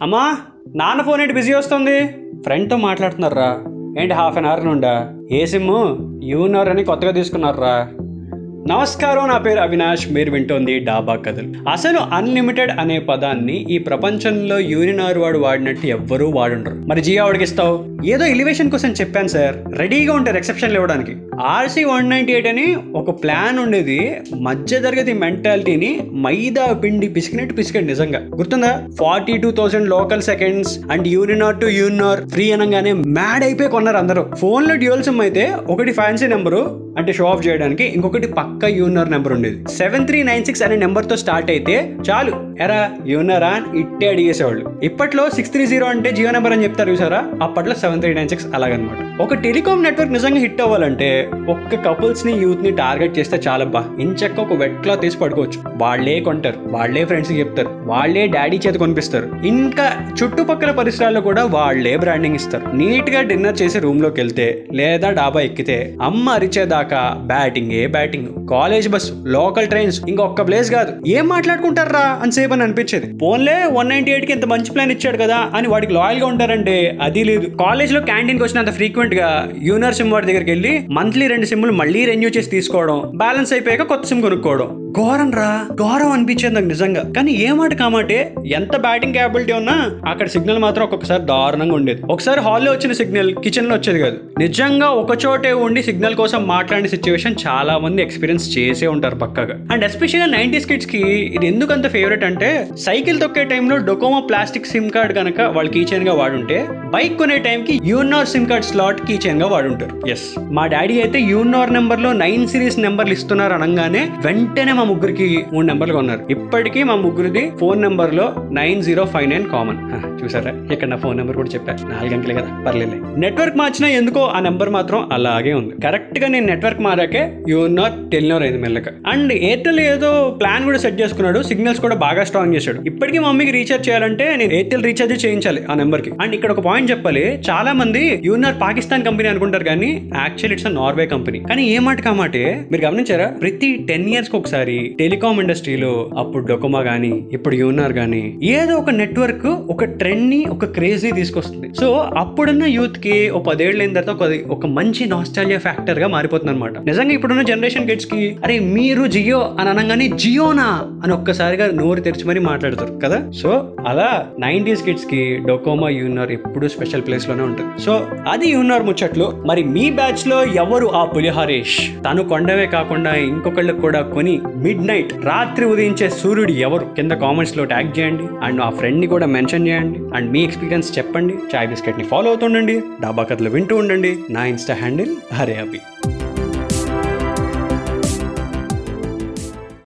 అమ్మా నాన్న ఫోన్ ఏంటి బిజీ వస్తుంది ఫ్రెండ్తో మాట్లాడుతున్నారా ఏంటి హాఫ్ అన్ అవర్ నుండా ఏ సిమ్ యూనర్ అని కొత్తగా తీసుకున్నారా నమస్కారం నా పేరు అవినాష్ మీరు వింటోంది డాబా కథలు అసలు అన్లిమిటెడ్ అనే పదాన్ని ఈ ప్రపంచంలో యూనినార్ వాడు వాడినట్టు ఎవ్వరూ వాడుండరు మరి జియో వాడికి ఇస్తావు ఏదో ఎలివేషన్ కోసం చెప్పాను సార్ రెడీగా ఉంటారు ఎక్సెప్షన్లు ఇవ్వడానికి ఆర్సీ వన్ నైంటీ ఎయిట్ అని ఒక ప్లాన్ ఉండేది మధ్య తరగతి మెంటాలిటీని మైదా పిండి పిసికినట్టు పిసికండి నిజంగా గుర్తుందా forty two thousand local seconds and Uninor to Uninor free అనగానే మ్యాడ్ అయిపోయి కొన్నారు అందరూ ఫోన్లో డ్యూయల్ సిమ్ అయితే ఒకటి ఫ్యాన్సీ నెంబరు అంటే షో ఆఫ్ చేయడానికి ఇంకొకటి పక్క యూనర్ నెంబర్ ఉండేది సెవెన్ త్రీ నైన్ సిక్స్ అనే నెంబర్ తో స్టార్ట్ అయితే చాలు ఎరా యూనరా అని ఇట్టే అడిగేసేవాళ్ళు ఇప్పట్లో సిక్స్ త్రీ జీరో అంటే జియో నెంబర్ అని చెప్తారు చూసారా అప్పట్లో సెవెన్ త్రీ నైన్ సిక్స్ అలాగనమాట ఒక టెలికాం నెట్వర్క్ నిజంగా హిట్ అవ్వాలంటే ఒక్క కపుల్స్ ని యూత్ ని టార్గెట్ చేస్తే చాలబ్బా ఇంచక్క ఒక వెట్ క్లాత్ తీసి పడుకోవచ్చు వాళ్ళే కొంటారు వాళ్ళే ఫ్రెండ్స్ కి చెప్తారు వాళ్ళే డాడీ చేత కొనిపిస్తారు ఇంకా చుట్టుపక్కల పరిసరాల్లో కూడా వాళ్ళే బ్రాండింగ్ ఇస్తారు నీట్ గా డిన్నర్ చేసి రూమ్ లోకి వెళ్తే లేదా డాబా ఎక్కితే అమ్మ అరిచేదాకా బ్యాటింగ్ ఏ batting college bus local trains ఇంకొక ప్లేస్ కాదు ఏం మాట్లాడుకుంటారా అని సేపు అని అనిపించేది ఫోన్లే వన్ నైన్టీ ఎయిట్ కి ఇంత మంచి ప్లాన్ ఇచ్చాడు కదా అని వాడికి లాయల్ గా ఉంటారంటే అది లేదు కాలేజ్ లో క్యాంటీన్ కి వచ్చినంత ఫ్రీక్వెంట్ గా యూనర్ సిమ్ వాడి దగ్గరికి వెళ్ళి మంత్లీ రెండు సిమ్లు మళ్ళీ రెన్యూ చేసి తీసుకోవడం బ్యాలెన్స్ అయిపోయాక కొత్త సిమ్ కొనుక్కోవడం ఘోరం రా ఘోరం అనిపించేది నాకు నిజంగా కానీ ఏ మాట కామాటే ఎంత బ్యాటింగ్ క్యాపబిలిటీ ఉన్నా అక్కడ సిగ్నల్ మాత్రం ఒక్కొక్కసారి దారుణంగా ఉండేది ఒకసారి హాల్లో వచ్చిన సిగ్నల్ కిచెన్ లో వచ్చేది కాదు నిజంగా ఒక చోటే ఉండి సిగ్నల్ కోసం మాట్లాడిన సిచ్యువేషన్ చాలా మంది ఎక్స్పీరియన్స్ చేసే ఉంటారు పక్కగా అండ్ ఎస్పెషల్గా నైన్టీస్ కిడ్స్ కి ఇది ఎందుకు అంత ఫేవరెట్ అంటే సైకిల్ తొక్కే టైంలో డొకోమో ప్లాస్టిక్ సిమ్ కార్డ్ కనుక వాళ్ళు కీచైన్ గా వాడుంటే బైక్ కొనే టైంకి Uninor sim card slot keychain గా వాడుంటారు ఎస్ మా డాడీ అయితే యూనార్ నెంబర్ లో నైన్ సిరీస్ నెంబర్లు ఇస్తున్నారు అనగానే వెంటనే మా ముగ్గురికి మూడు నెంబర్లు కొన్నారు ఇప్పటికీ మా ముగ్గురిది ఫోన్ నెంబర్ లో nine zero five nine common చూసారా ఇక్కడ నా ఫోన్ నెంబర్ కూడా చెప్పా నాలుగు అంకెలే కదా పర్లేదు నెట్వర్క్ మార్చినా ఎందుకో ఆ నెంబర్ మాత్రం అలాగే ఉంది కరెక్ట్ గా నేను నెట్వర్క్ మారాకే యూనార్ టెలినోర్ అయింది మెల్లగా అండ్ ఎయిర్టెల్ ఏదో ప్లాన్ కూడా సెట్ చేసుకున్నాడు సిగ్నల్స్ కూడా బాగా స్ట్రాంగ్ చేశాడు ఇప్పటికీ మా మమ్మీకి రీఛార్జ్ చేయాలంటే నేను ఎయిర్టెల్ రీఛార్జ్ చేయించాలి ఆ నెంబర్ కి అండ్ ఇక్కడ ఒక పాయింట్ చెప్పాలి చాలా మంది యూనార్ పాకిస్తాన్ కంపెనీ అనుకుంటారు కానీ యాక్చువల్ ఇట్స్ నార్వే కంపెనీ కానీ ఏ మాట కామాటే మీరు గమనించారా ప్రతి టెన్ ఇయర్స్ కి ఒకసారి టెలికాం ఇండస్ట్రీలో అప్పుడు డొకోమా గానీ ఇప్పుడు యూనార్ గానీ ఏదో ఒక నెట్వర్క్ ఒక ట్రెండ్ ని ఒక క్రేజ్ ని తీసుకొస్తుంది సో అప్పుడున్న యూత్ కి ఒక పదేళ్ళు అయిన తర్వాత ఒక- ఒక మంచి నాస్టాలియా ఫ్యాక్టర్ గా మారిపోతుంది అనమాట నిజంగా ఇప్పుడున్న జనరేషన్ కిడ్స్ కి అరే మీరు జియో అని అనగానే జియోనా అని ఒక్కసారిగా నోరు తెరిచి మరీ మాట్లాడతారు కదా సో అలా నైన్టీస్ కిడ్స్ కి డొకోమా యూనర్ ఎప్పుడు స్పెషల్ ప్లేస్ లోనే ఉంటుంది సో అది యూనర్ ముచ్చట్లు మరి మీ బ్యాచ్ లో ఎవరు ఆ పులిహరేష్ తను కొండవే కాకుండా ఇంకొకళ్ళకి కూడా కొని మిడ్ నైట్ రాత్రి ఉదయించే సూర్యుడు ఎవరు కింద కామెంట్స్ లో ట్యాగ్ చేయండి అండ్ ఆ ఫ్రెండ్ ని కూడా మెన్షన్ చేయండి అండ్ మీ ఎక్స్పీరియన్స్ చెప్పండి చాయ్ బిస్కెట్ ని ఫాలో అవుతుండండి డాబా కథలు వింటూ ఉండండి నా ఇన్స్టా హ్యాండిల్ హరే అభి